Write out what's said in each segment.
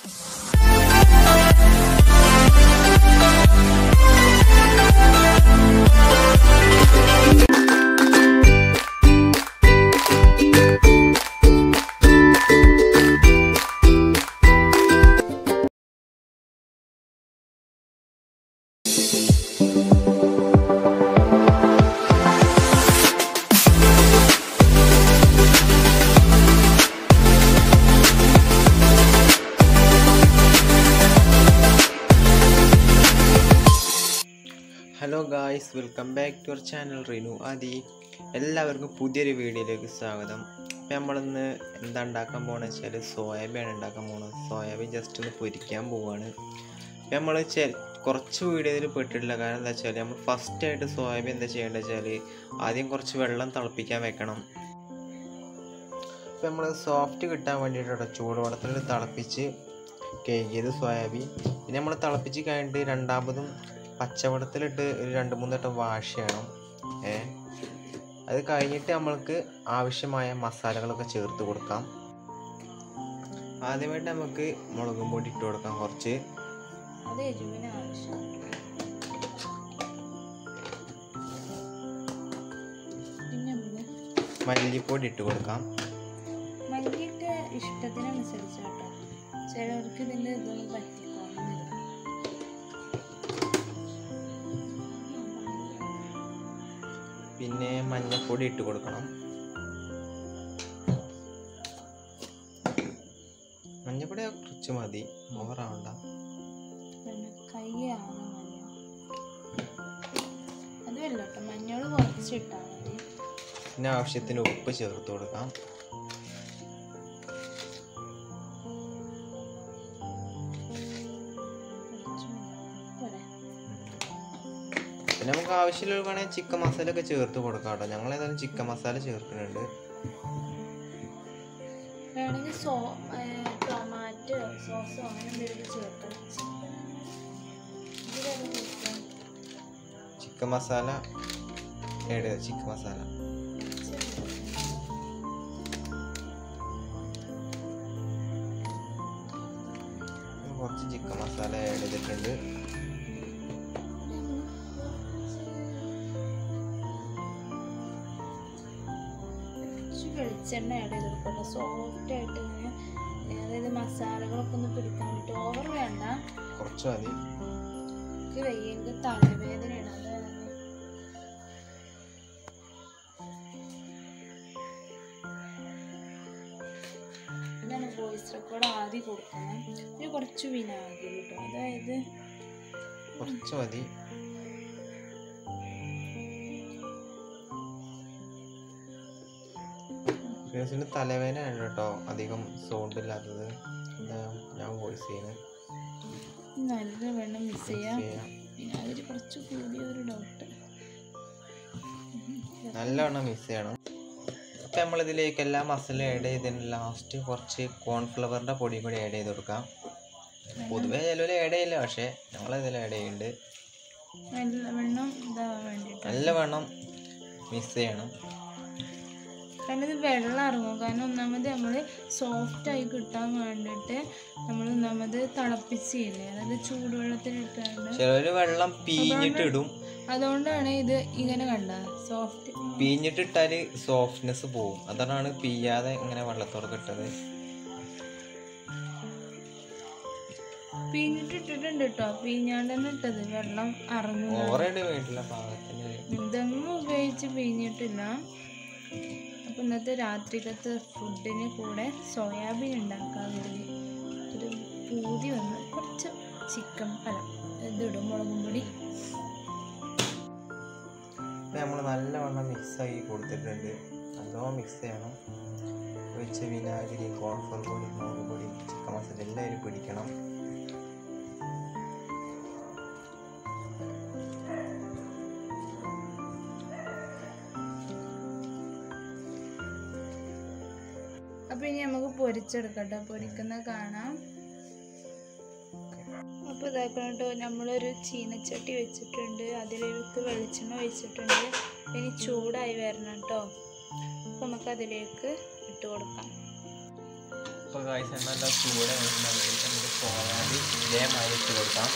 Hello guys welcome back to our channel Rinu Aadi എല്ലാവർക്കും പുതിയൊരു വീഡിയോയിലേക്ക് സ്വാഗതം അപ്പം നമ്മളിന്ന് എന്താ ഉണ്ടാക്കാൻ പോകണമെന്ന് വെച്ചാൽ സോയാബീൻ ഉണ്ടാക്കാൻ പോകുന്നത് സോയാബീൻ ജസ്റ്റ് ഒന്ന് പൊരിക്കാൻ പോവുകയാണ് അപ്പം നമ്മൾ ചെ കുറച്ച് വീഡിയോയിൽ പെട്ടിട്ടില്ല കാരണം എന്താ വെച്ചാൽ നമ്മൾ ഫസ്റ്റ് ആയിട്ട് സോയാബീൻ എന്താ ചെയ്യേണ്ടത് വെച്ചാൽ ആദ്യം കുറച്ച് വെള്ളം തിളപ്പിക്കാൻ വെക്കണം അപ്പം നമ്മൾ സോഫ്റ്റ് കിട്ടാൻ വേണ്ടിയിട്ട് ചൂടുവെള്ളത്തിൽ തിളപ്പിച്ച് കേക്കിയത് സോയാബീൻ പിന്നെ നമ്മൾ തിളപ്പിച്ച് കഴിഞ്ഞിട്ട് രണ്ടാമതും പച്ചവെള്ളത്തിലിട്ട് ഒരു രണ്ട് മൂന്ന് വട്ടം വാഷ് ചെയ്യണം ഏ അത് കഴിഞ്ഞിട്ട് നമ്മൾക്ക് ആവശ്യമായ മസാലകളൊക്കെ ചേർത്ത് കൊടുക്കാം ആദ്യമായിട്ട് നമുക്ക് മുളകും പൊടി ഇട്ട് കൊടുക്കാം കുറച്ച് അത് എരിവിന് ആവശ്യം പിന്നെ നമ്മള് മല്ലിപ്പൊടി ഇട്ട് കൊടുക്കാം മല്ലിയൊക്കെ ഇഷ്ടത്തിനനുസരിച്ച് കേട്ടോ ചിലർക്ക് ഇതിൻ്റെ ഇതൊന്നും പറ്റിക്കോണമെന്നില്ല പിന്നെ മഞ്ഞൾപ്പൊടി ഇട്ട് കൊടുക്കണം മഞ്ഞൾപ്പൊടി കുറച്ച് മതി ഓവറാവണ്ട പിന്നെ കൈ ആവുന്ന മഞ്ഞൾ അതുമല്ല കേട്ടോ മഞ്ഞൾ കുറച്ചിട്ടാൽ മതി പിന്നെ ആവശ്യത്തിന് ഉപ്പ് ചേർത്ത് കൊടുക്കാം കുറച്ച് പോരെ പിന്നെ നമുക്ക് ആവശ്യമുള്ളവർക്കാണെങ്കിൽ ചിക്കൻ മസാല ഒക്കെ ചേർത്ത് കൊടുക്കാം കേട്ടോ ഞങ്ങൾ ഏതായാലും ചിക്കൻ മസാല ചേർക്കുന്നുണ്ട് വേണമെങ്കിൽ സോ ടൊമാറ്റോ സോസോ അങ്ങനെ എന്തെങ്കിലും ചേർക്കാം ഇതിലൊക്കെ ചേർക്കാം ചിക്കൻ മസാല ഏഡ് ചെയ്ത ചിക്കൻ മസാല കുറച്ച് ചിക്കൻ മസാല ആഡ് ചെയ്തിട്ടുണ്ട് കുറച്ച് വെളിച്ചെണ്ണ ആഡ് ചെയ്ത് കൊടുക്കണം സോഫ്റ്റ് ആയിട്ട് ഇങ്ങനെ അതായത് മസാലകളൊക്കെ ഒന്ന് പിടിക്കാൻ വേണ്ടിയിട്ട് ഓവർ വേണ്ട കുറച്ച് മതി എനിക്ക് വയ്യ എനിക്ക് തലവേദനയാണ് അത് കാരണം ഇതാണ് വോയിസ് റെക്കോർഡ് ആദ്യം കൊടുക്കണം പിന്നെ കുറച്ച് വിനാഗിരി കേട്ടോ അതായത് കുറച്ച് മതി ഫേസിന് തലവേദനയാണ് കേട്ടോ അധികം സൗണ്ട് ഇല്ലാത്തത് എന്താ ഞാൻ വോയിസ് ചെയ്യുന്നത് നല്ല വെള്ളം മിക്സ് ചെയ്യാം ചെയ്യാം വിനാഗിരി കുറച്ച് കൂടിയ ഒരു ഡൗട്ട് നല്ലവണ്ണം മിക്സ് ചെയ്യണം അപ്പം നമ്മളിതിലേക്ക് എല്ലാ മസാല ആഡ് ചെയ്തതിന് ലാസ്റ്റ് കുറച്ച് കോൺഫ്ലവറിൻ്റെ പൊടി കൂടി ആഡ് ചെയ്ത് കൊടുക്കാം പൊതുവേ ചിലവർ ആഡ് ചെയ്യില്ല പക്ഷേ ഞങ്ങളിതിൽ ആഡ് ചെയ്യുന്നുണ്ട് നല്ല വെള്ളം ഇതാവാൻ വേണ്ടിയിട്ട് നല്ലവണ്ണം മിക്സ് ചെയ്യണം കാരണം ഇത് വെള്ളം ഇറങ്ങും കാരണം ഒന്നാമത് നമ്മൾ സോഫ്റ്റ് ആയി കിട്ടാൻ വേണ്ടിയിട്ട് നമ്മൾ ഒന്നാമത് തിളപ്പിച്ചില്ലേ അതായത് ചൂടുവെള്ളത്തിലിട്ടാണ്ട് ചിലവർ വെള്ളം പീഞ്ഞിട്ട് ഇടും അതുകൊണ്ടാണ് ഇത് ഇങ്ങനെ കണ്ട സോഫ്റ്റ് പീഞ്ഞിട്ടിട്ടാൽ സോഫ്റ്റ്നെസ് പോവും അതാണ് പീയാതെ ഇങ്ങനെ വെള്ളത്തോടെ ഇട്ടത് പിഞ്ഞിട്ടിട്ടിട്ടുണ്ട് കേട്ടോ പിഞ്ഞാണ്ട് തന്നെ ഇട്ടത് വെള്ളം ഇറങ്ങും ഓവറായിട്ട് വേണ്ടില്ല പാകത്തിന് ഇതൊന്നും ഉപയോഗിച്ച് പിഴിഞ്ഞിട്ടില്ല അപ്പം ഇന്നത്തെ രാത്രിക്കത്തെ ഫുഡിന് കൂടെ സോയാബീൻ ഉണ്ടാക്കാൻ വേണ്ടി ഒരു പൂതി വന്ന് കുറച്ച് ചിക്കൻ അല്ല ഇതിടും മുളകും പൊടി നമ്മൾ നല്ലവണ്ണം മിക്സ് ആക്കി കൊടുത്തിട്ടുണ്ട് നല്ലോണം മിക്സ് ചെയ്യണം വെച്ച് വിനാഗിരി കോൺഫർ പൊടി മുളക് പൊടി ചിക്കൻ മസാല എല്ലാവരും പിടിക്കണം അപ്പം ഇനി നമുക്ക് പൊരിച്ചെടുക്കട്ടോ പൊരിക്കുന്ന കാണാം അപ്പോൾ ഇതാക്കണം കേട്ടോ നമ്മളൊരു ചീനച്ചട്ടി വെച്ചിട്ടുണ്ട് അതിലേക്ക് വെളിച്ചെണ്ണ ഒഴിച്ചിട്ടുണ്ട് ഇനി ചൂടായി വരണം കേട്ടോ അപ്പോൾ നമുക്ക് അതിലേക്ക് ഇട്ട് കൊടുക്കാം ഇപ്പോൾ കാഴ്ച നല്ല ചൂടാണ് നമുക്ക് ഇതേമാതിരി ഇട്ട് കൊടുക്കാം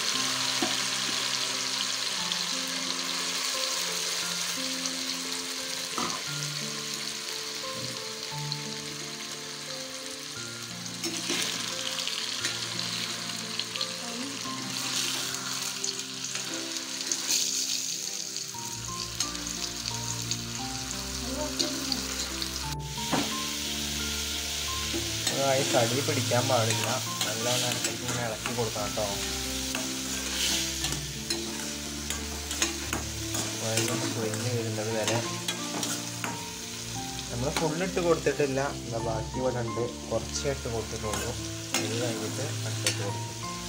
ഈ കടി പിടിക്കാൻ പാടില്ല നല്ലോണം ഇടയ്ക്ക് ഇങ്ങനെ ഇളക്കി കൊടുക്കണം കേട്ടോ വെള്ളം പൊരിഞ്ഞ് വരുന്നത് വരെ നമ്മൾ ഫുള്ളിട്ട് കൊടുത്തിട്ടില്ല എന്നാ ബാക്കി ഇവിടെ ഉണ്ട് കുറച്ചേ ഇട്ട് കൊടുത്തിട്ടുള്ളൂ ഇത് കഴിഞ്ഞിട്ട് അടുത്തിട്ട് കൊടുക്കും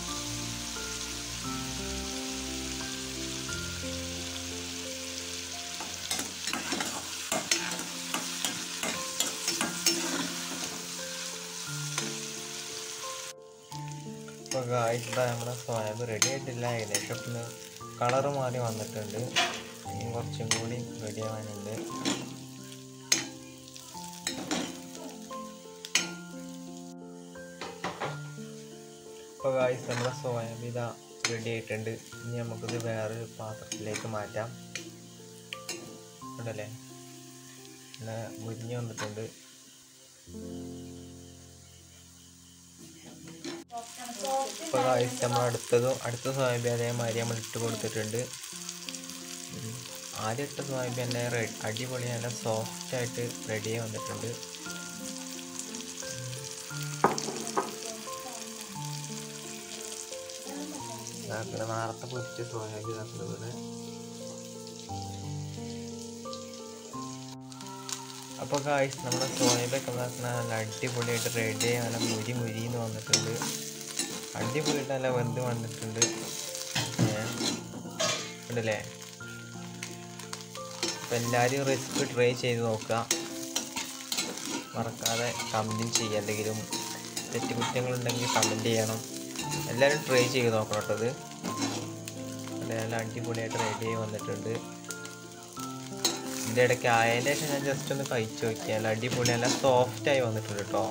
ഇപ്പോൾ ഗായ്സ് നമ്മുടെ സോയാബീൻ റെഡി ആയിട്ടില്ല ഏകദേശം ഒന്ന് കളറ് മാറി വന്നിട്ടുണ്ട് ഇനി കുറച്ചും കൂടി റെഡി ആവാനുണ്ട് ഇപ്പോൾ ഗായ്സ് നമ്മുടെ സോയാബീൻ ഇതാ റെഡി ആയിട്ടുണ്ട് ഇനി നമുക്കിത് വേറൊരു പാത്രത്തിലേക്ക് മാറ്റാം ഉണ്ടല്ലേ പിന്നെ മുരിഞ്ഞ് വന്നിട്ടുണ്ട് ഇപ്പോൾ ഗായ്സ് നമ്മൾ അടുത്തതും അടുത്ത സോയാബീൻ അതേമാതിരി നമ്മൾ ഇട്ട് കൊടുത്തിട്ടുണ്ട് ഉം. ആദ്യം ഇട്ട സോയാബീൻ തന്നെ റെ അടിപൊളി നല്ല സോഫ്റ്റ് ആയിട്ട് റെഡി ആയി വന്നിട്ടുണ്ട് ഇതാക്കണ നേരത്തെ പൊരിച്ച സോയാബീൻ ഇതാക്കുന്നത് പോലെ അപ്പോൾ ഗായ്സ് നമ്മുടെ സോയബൊക്കെ ഉണ്ടാക്കുന്ന നല്ല അടിപൊളിയായിട്ട് റെഡി ആയി നല്ല മുരി മുരിന്ന് വന്നിട്ടുണ്ട് അടിപൊളിയായിട്ട് നല്ല വെന്ത് വന്നിട്ടുണ്ട് ഏ, ഉണ്ടല്ലേ അപ്പം എല്ലാവരും റെസിപ്പി ട്രൈ ചെയ്ത് നോക്കുക മറക്കാതെ കമൻറ്റും ചെയ്യുക എന്തെങ്കിലും തെറ്റുകുറ്റങ്ങളുണ്ടെങ്കിൽ കമൻറ്റ് ചെയ്യണം എല്ലാവരും ട്രൈ ചെയ്ത് നോക്കണം കേട്ടോ ഇത് അതെ നല്ല അടിപൊളിയായിട്ട് റെഡി ആയി വന്നിട്ടുണ്ട് ഇതിൻ്റെ ഇടയ്ക്ക് ആയതിൻ്റെ ശേഷം ഞാൻ ജസ്റ്റ് ഒന്ന് കഴിച്ചു നോക്കിയാൽ നല്ല അടിപൊളി നല്ല സോഫ്റ്റ് ആയി വന്നിട്ടുണ്ട് കേട്ടോ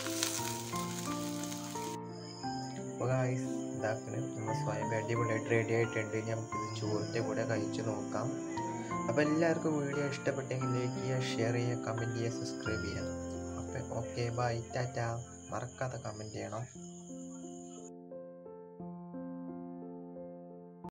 അപ്പോൾ ഗായ്സ് ഇതാക്കണ് നമ്മൾ സ്വയം അടിപൊളിയായിട്ട് റെഡി ആയിട്ടുണ്ട് ഇനി നമുക്കിത് ചോറിൻ്റെ കൂടെ കഴിച്ച് നോക്കാം അപ്പോൾ എല്ലാവർക്കും വീഡിയോ ഇഷ്ടപ്പെട്ടെങ്കിൽ ലൈക്ക് ചെയ്യുക ഷെയർ ചെയ്യുക കമൻറ്റ് ചെയ്യുക സബ്സ്ക്രൈബ് ചെയ്യുക അപ്പോൾ ഓക്കെ ബൈ ടാറ്റ മറക്കാതെ കമൻറ്റ് ചെയ്യണം